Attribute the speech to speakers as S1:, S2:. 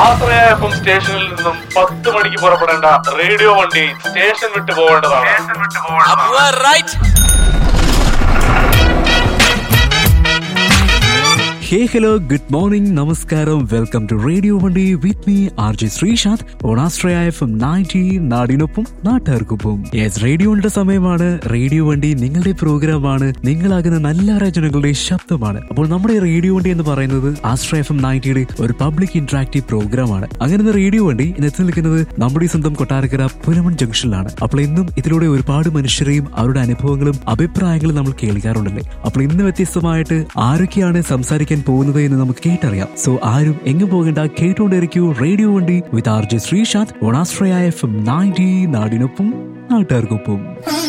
S1: ആശ്രയ F M സ്റ്റേഷനിൽ നിന്നും പത്ത് മണിക്ക് പുറപ്പെടേണ്ട റേഡിയോ വണ്ടി സ്റ്റേഷൻ വിട്ടു പോകേണ്ടതാണ്
S2: right
S3: hey hello good morning നമസ്കാരം വെൽക്കം ടു റേഡിയോ വണ്ടി with me R J Sreesanth ഓണാസ്ട്രയ എഫ് എം നയൻറ്റി നാടിനൊപ്പം നാട്ടുകാർക്കൊപ്പം യെസ് റേഡിയോയുടെ സമയമാണ് റേഡിയോ വണ്ടി നിങ്ങളുടെ പ്രോഗ്രാമാണ് നിങ്ങളാകുന്ന നല്ല രചനകളുടെ ശബ്ദമാണ് അപ്പോൾ നമ്മുടെ ഈ റേഡിയോ വണ്ടി എന്ന് പറയുന്നത് ആസ്ട്ര എഫ് എം നയൻറ്റിയുടെ ഒരു പബ്ലിക് ഇന്ററാക്റ്റീവ് പ്രോഗ്രാമാണ് അങ്ങനെ റേഡിയോ വണ്ടി ഇന്ന് എത്തി നിൽക്കുന്നത് നമ്മുടെ ഈ സ്വന്തം കൊട്ടാരക്കര പുലമൺ ജംഗ്ഷനിലാണ് അപ്പോൾ ഇന്നും ഇതിലൂടെ ഒരുപാട് മനുഷ്യരെയും അവരുടെ അനുഭവങ്ങളും അഭിപ്രായങ്ങളും നമ്മൾ കേൾക്കാറുണ്ടല്ലേ അപ്പോൾ ഇന്ന് വ്യത്യസ്തമായിട്ട് ആരൊക്കെയാണ് സംസാരിക്കാൻ പോകുന്നത് എന്ന് നമുക്ക് കേട്ടറിയാം സോ ആരും എങ്ങും പോകേണ്ട കേട്ടുകൊണ്ടിരിക്കൂ റേഡിയോ വണ്ടി വിത്ത് ആർ ജെ ശ്രീശാന്ത് ഓണാശ്രയ എഫ് എം നയൻറ്റി നാടിനൊപ്പം നാട്ടുകാർക്കൊപ്പം